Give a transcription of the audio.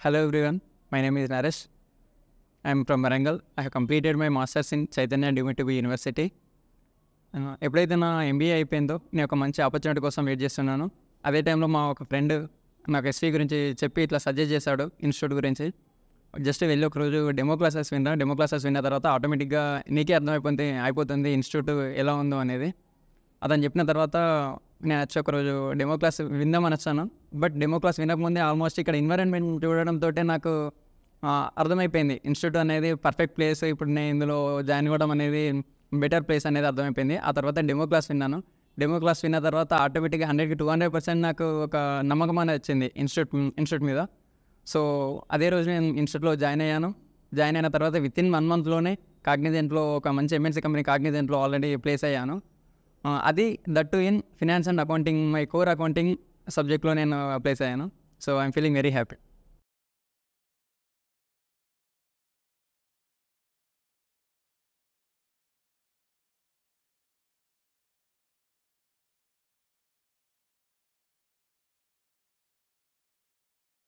Hello everyone, my name is Naresh. I am from Warangal. I have completed my masters in Chaitanya Dimitri University. ఆ, ఎప్పుడైతే నా MBA అయిపోయిందో నేను ఒక మంచి ఆపర్చునిటీ కోసం వెయిట్ చేస్తున్నాను అదే టైంలో మా ఒక ఫ్రెండ్ నాకు ఎస్వీ గురించి చెప్పి ఇట్లా సజెస్ట్ చేశాడు ఇన్స్టిట్యూట్ గురించి జస్ట్ వెళ్ళి ఒక రోజు డెమో క్లాసెస్ విన్నా డెమో క్లాసెస్ విన్న తర్వాత ఆటోమేటిక్గా నీకే అర్థమైపోతుంది అయిపోతుంది ఇన్స్టిట్యూట్ ఎలా ఉందో అనేది అతను చెప్పిన తర్వాత నేను వచ్చి ఒకరోజు డెమో క్లాస్ విందామని వచ్చాను బట్ డెమో క్లాస్ వినకముందే ఆల్మోస్ట్ ఇక్కడ ఎన్వైరన్మెంట్ చూడడంతో నాకు ఆ, అర్థమైపోయింది ఇన్స్టిట్యూట్ అనేది పర్ఫెక్ట్ ప్లేస్ ఇప్పుడు నేను ఇందులో జాయిన్ అవ్వడం అనేది బెటర్ ప్లేస్ అనేది అర్థమైపోయింది ఆ తర్వాత డెమో క్లాస్ విన్నాను డెమో క్లాస్ విన్న తర్వాత ఆటోమేటిక్గా హండ్రెడ్కి టూ హండ్రెడ్ పర్సెంట్ నాకు ఒక నమ్మకం అనేది వచ్చింది ఇన్స్టిట్యూట్ ఇన్స్టిట్యూట్ మీద సో అదే రోజు నేను ఇన్స్టిట్యూట్లో జాయిన్ అయ్యాను జాయిన్ అయిన తర్వాత విత్ ఇన్ వన్ మంత్లోనే కాగ్నిజెంట్లో ఒక మంచి ఎంఎన్సీ కంపెనీ కాగ్నిజెంట్లో ఆల్రెడీ ప్లేస్ అయ్యాను ఆ, అది that in finance and accounting my core accounting సబ్జెక్ట్లో నేను ప్లేస్ అయ్యాను so I'm feeling very happy